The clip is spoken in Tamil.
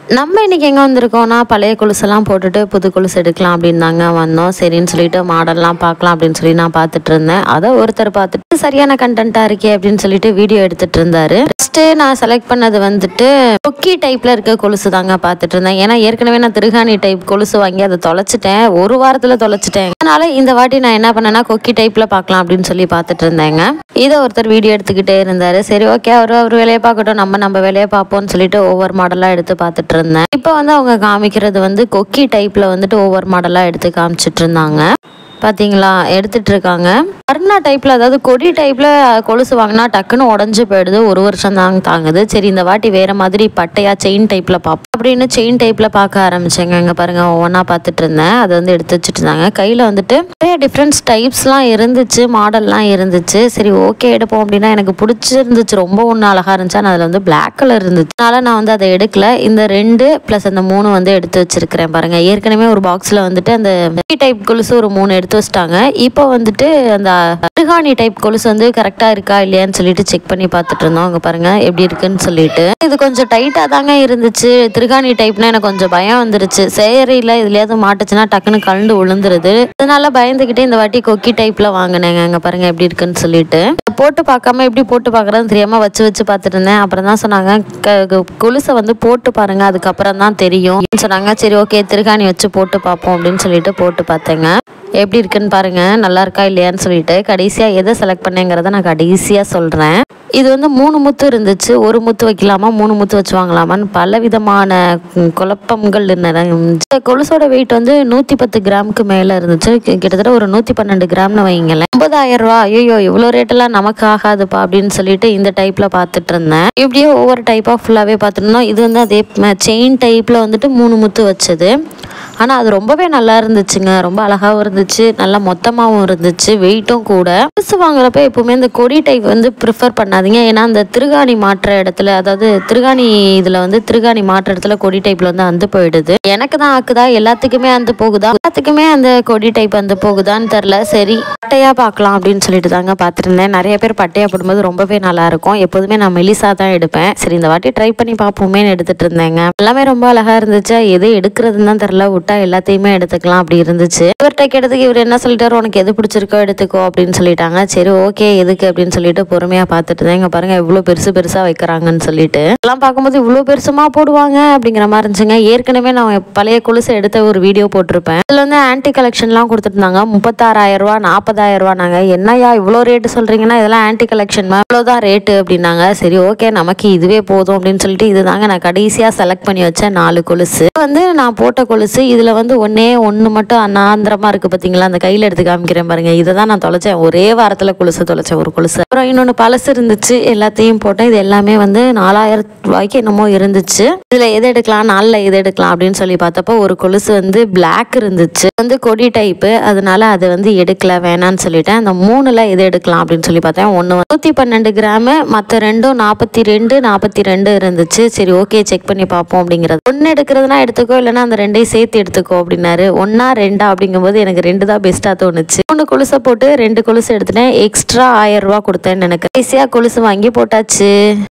நம்ம இன்னைக்கு எங்கே வந்திருக்கோம்னா பழைய கொலுசெல்லாம் போட்டுட்டு புது கொலுசு எடுக்கலாம் அப்படின்னு தாங்க வந்தோம் சரின்னு சொல்லிட்டு மாடல்லாம் பார்க்கலாம் அப்படின்னு சொல்லி நான் பார்த்துட்டு இருந்தேன் அதை ஒருத்தர் பார்த்துட்டு சரியான கண்டென்ட்டாக இருக்கே அப்படின்னு சொல்லிட்டு வீடியோ எடுத்துட்டு இருந்தாரு ஃபஸ்ட்டு நான் செலக்ட் பண்ணது வந்துட்டு கொக்கி டைப்பில் இருக்க கொலுசு தாங்க பார்த்துட்டு இருந்தேன் ஏன்னா ஏற்கனவே நான் திருகாணி டைப் கொலுசு வாங்கி அதை தொலைச்சிட்டேன் ஒரு வாரத்தில் தொலைச்சிட்டேன் அதனால இந்த வாட்டி நான் என்ன பண்ணேன்னா கொக்கி டைப்பில் பார்க்கலாம் அப்படின்னு சொல்லி பார்த்துட்டு இருந்தேங்க இதை ஒருத்தர் வீடியோ எடுத்துக்கிட்டே இருந்தாரு சரி ஓகே அவர் அவர் வேலையை பார்க்கட்டும் நம்ம நம்ம வேலையை பார்ப்போம்னு சொல்லிட்டு ஒவ்வொரு மாடலாக எடுத்து பார்த்துட்டு இருந்தேன் இப்போ வந்து அவங்க காமிக்கிறது வந்து கொக்கி டைப்பில் வந்துட்டு ஒவ்வொரு மாடலாக எடுத்து காமிச்சிட்டு இருந்தாங்க பார்த்தீங்களா எடுத்துட்டு இருக்காங்க அருணா டைப்பில் அதாவது கொடி டைப்பில் கொலுசு வாங்கினா டக்குன்னு உடஞ்சி போயிடுது ஒரு வருஷம் தாங்க தாங்குது சரி இந்த வாட்டி வேற மாதிரி பட்டையா செயின் டைப்பில் பார்ப்போம் அப்படின்னு செயின் டைப்பில் பார்க்க ஆரம்பிச்சேங்க இங்கே பாருங்க ஒவ்வொன்றா பார்த்துட்டு இருந்தேன் அதை வந்து எடுத்து வச்சுட்டு இருந்தாங்க கையில் வந்துட்டு நிறைய டிஃப்ரெண்ட்ஸ் டைப்ஸ்லாம் இருந்துச்சு மாடல்லாம் இருந்துச்சு சரி ஓகே எடுப்போம் அப்படின்னா எனக்கு பிடிச்சிருந்துச்சு ரொம்ப ஒன்று அழகாக இருந்துச்சு ஆனால் அதில் வந்து Black கலர் இருந்துச்சு அதனால நான் வந்து அதை எடுக்கல இந்த ரெண்டு ப்ளஸ் அந்த மூணு வந்து எடுத்து வச்சிருக்கிறேன் பாருங்க ஏற்கனவே ஒரு பாக்ஸில் வந்துட்டு அந்த டைப் கொலுசு ஒரு மூணு எடுத்து வச்சிட்டாங்க இப்போ வந்துட்டு அந்த அருகாணி டைப் கொலுசு வந்து கரெக்டாக இருக்கா இல்லையான்னு சொல்லிட்டு செக் பண்ணி பார்த்துட்டு இருந்தோம் அங்கே பாருங்க எப்படி இருக்குன்னு சொல்லிட்டு இது கொஞ்சம் டைட்டாக தாங்க இருந்துச்சு திருகாணி டைப்னா எனக்கு கொஞ்சம் பயம் வந்துருச்சு சேரியில் இதுலயாவது மாட்டுச்சுன்னா டக்குன்னு கலந்து விழுந்துருது அதனால பயந்துக்கிட்டே இந்த வாட்டி கொக்கி டைப்பில் வாங்கினேங்க அங்கே பாருங்க எப்படி இருக்குன்னு சொல்லிட்டு போட்டு பார்க்காம எப்படி போட்டு பார்க்குறதுன்னு தெரியாமல் வச்சு வச்சு பார்த்துட்டு இருந்தேன் அப்புறம் தான் சொன்னாங்க க- க- கொலுசை வந்து போட்டு பாருங்க அதுக்கப்புறம் தான் தெரியும் சொன்னாங்க சரி ஓகே திருகாணி வச்சு போட்டு பார்ப்போம் அப்படின்னு சொல்லிட்டு போட்டு பார்த்தேங்க எப்படி இருக்குன்னு பாருங்க நல்லா இருக்கா இல்லையான்னு சொல்லிட்டு கடைசியாக எதை செலக்ட் பண்ணேங்கிறத நான் கடைசியாக சொல்கிறேன் இது வந்து மூணு முத்து இருந்துச்சு ஒரு முத்து வைக்கலாமா மூணு முத்து வச்சு வாங்கலாமான்னு பல விதமான ம், குழப்பங்கள் இருந்துச்சு இந்த கொலுசோட வெயிட் வந்து நூற்றி பத்து கிராமுக்கு மேலே இருந்துச்சு கி- கிட்டத்தட்ட ஒரு நூற்றி பன்னெண்டு கிராம்னு வைங்களேன் ஒன்பதாயிரம் ரூபா ஐயோ இவ்வளோ ரேட்டெல்லாம் நமக்கு ஆகாதுப்பா அப்படின்னு சொல்லிட்டு இந்த டைப்பில் பார்த்துட்டு இருந்தேன் இப்படியே ஒவ்வொரு டைப்பாக ஃபுல்லாகவே பார்த்துட்டு இருந்தோம் இது வந்து அதே செயின் டைப்பில் வந்துட்டு மூணு முத்து வச்சது ஆனால் அது ரொம்பவே நல்லா இருந்துச்சுங்க ரொம்ப அழகாகவும் இருந்துச்சு நல்லா மொத்தமாகவும் இருந்துச்சு வெயிட்டும் கூட புதுசு வாங்குறப்ப எப்பவுமே இந்த கொடி டைப் வந்து ப்ரிஃபர் பண்ணாதீங்க ஏன்னா அந்த திருகாணி மாற்ற இடத்துல அதாவது திருகாணி இதில் வந்து திருகாணி மாற்ற இடத்துல கொடி டைப்ல வந்து அந்து போயிடுது எனக்கு தான் ஆக்குதா எல்லாத்துக்குமே அந்து போகுதா எல்லாத்துக்குமே அந்த கொடி டைப் வந்து போகுதான்னு தெரில சரி பட்டையா பார்க்கலாம் அப்படின்னு சொல்லிட்டு தாங்க பார்த்துருந்தேன் நிறைய பேர் பட்டையா போடும்போது ரொம்பவே நல்லா இருக்கும் எப்போதுமே நான் மெலிசா தான் எடுப்பேன் சரி இந்த வாட்டி ட்ரை பண்ணி பார்ப்போமேன்னு எடுத்துட்டு இருந்தேங்க எல்லாமே ரொம்ப அழகா இருந்துச்சு எது எடுக்கிறதுன்னு தான் தெரில விட்டா எல்லாத்தையுமே எடுத்துக்கலாம் அப்படி இருந்துச்சு இவர்கிட்ட கேட்டதுக்கு இவர் என்ன சொல்லிட்டாரு உனக்கு எது பிடிச்சிருக்கோ எடுத்துக்கோ அப்படின்னு சொல்லிட்டாங்க சரி ஓகே எதுக்கு அப்படின்னு சொல்லிட்டு பொறுமையா பார்த்துட்டு இருந்தேன் இங்க பாருங்க இவ்வளோ பெருசு பெருசா வைக்கிறாங்கன்னு சொல்லிட்டு எல்லாம் பார்க்கும்போது இவ்வளோ பெருசுமா போடுவாங்க அப்படிங்கிற மாதிரி இருந்துச்சுங்க ஏற்கனவே நான் பழைய கொலுசு எடுத்த ஒரு வீடியோ போட்டிருப்பேன் இதுல வந்து ஆன்டி கலெக்ஷன்லாம் கொடுத்துருந்தாங்க முப்பத்தாறாயிரம் ரூபா நாற்பதாயிரம் ரூபா நாங்க என்னய்யா இவ்வளோ ரேட்டு சொல்றீங்கன்னா இதெல்லாம் ஆன்டி கலெக்ஷன் இவ்வளோதான் ரேட்டு அப்படின்னாங்க சரி ஓகே நமக்கு இதுவே போதும் அப்படின்னு சொல்லிட்டு இதுதாங்க நான் கடைசியாக செலக்ட் பண்ணி வச்ச நாலு கொலுசு இது வந்து நான் போட்ட கொலுசு இதில் வந்து ஒன்னே ஒன்று மட்டும் அனாந்திரமாக இருக்குது பார்த்தீங்களா அந்த கையில் எடுத்து காமிக்கிறேன் பாருங்க இதை தான் நான் தொலைச்சேன் ஒரே வாரத்தில் கொலுசு தொலைச்சேன் ஒரு கொலுசு அப்புறம் இன்னொன்று பழசு இருந்துச்சு எல்லாத்தையும் போட்டேன் இது எல்லாமே வந்து நாலாயிரம் ரூபாய்க்கு என்னமோ இருந்துச்சு இதில் எது எடுக்கலாம் நாலில் எது எடுக்கலாம் அப்படின்னு சொல்லி பார்த்தப்போ ஒரு கொலுசு வந்து Black இருந்துச்சு வந்து கொடி டைப்பு அதனால அது வந்து எடுக்கல வேணான்னு சொல்லிட்டேன் அந்த மூணுல எது எடுக்கலாம் அப்படின்னு சொல்லி பார்த்தேன் ஒன்று நூற்றி பன்னெண்டு கிராமு மற்ற ரெண்டும் நாற்பத்தி ரெண்டு நாற்பத்தி ரெண்டு இருந்துச்சு சரி ஓகே செக் பண்ணி பார்ப்போம் அப்படிங்கிறது ஒன்று எடுக்கிறதுனா எடுத்துக்கோ இல்லைன்னா அந்த ரெண்டையும் சேர்த்து எடுத்துக்கோ அப்படின்னாரு ஒன்றா ரெண்டா அப்படிங்கும்போது எனக்கு ரெண்டு தான் பெஸ்ட்டாக தோணுச்சு மூணு கொலுசை போட்டு ரெண்டு கொலுசு எடுத்துட்டேன் எக்ஸ்ட்ரா ஆயிரம் ரூபா கொடுத்தேன்னு எனக்கு ஈஸியாக கொலுசு வாங்கி போட்டாச்சு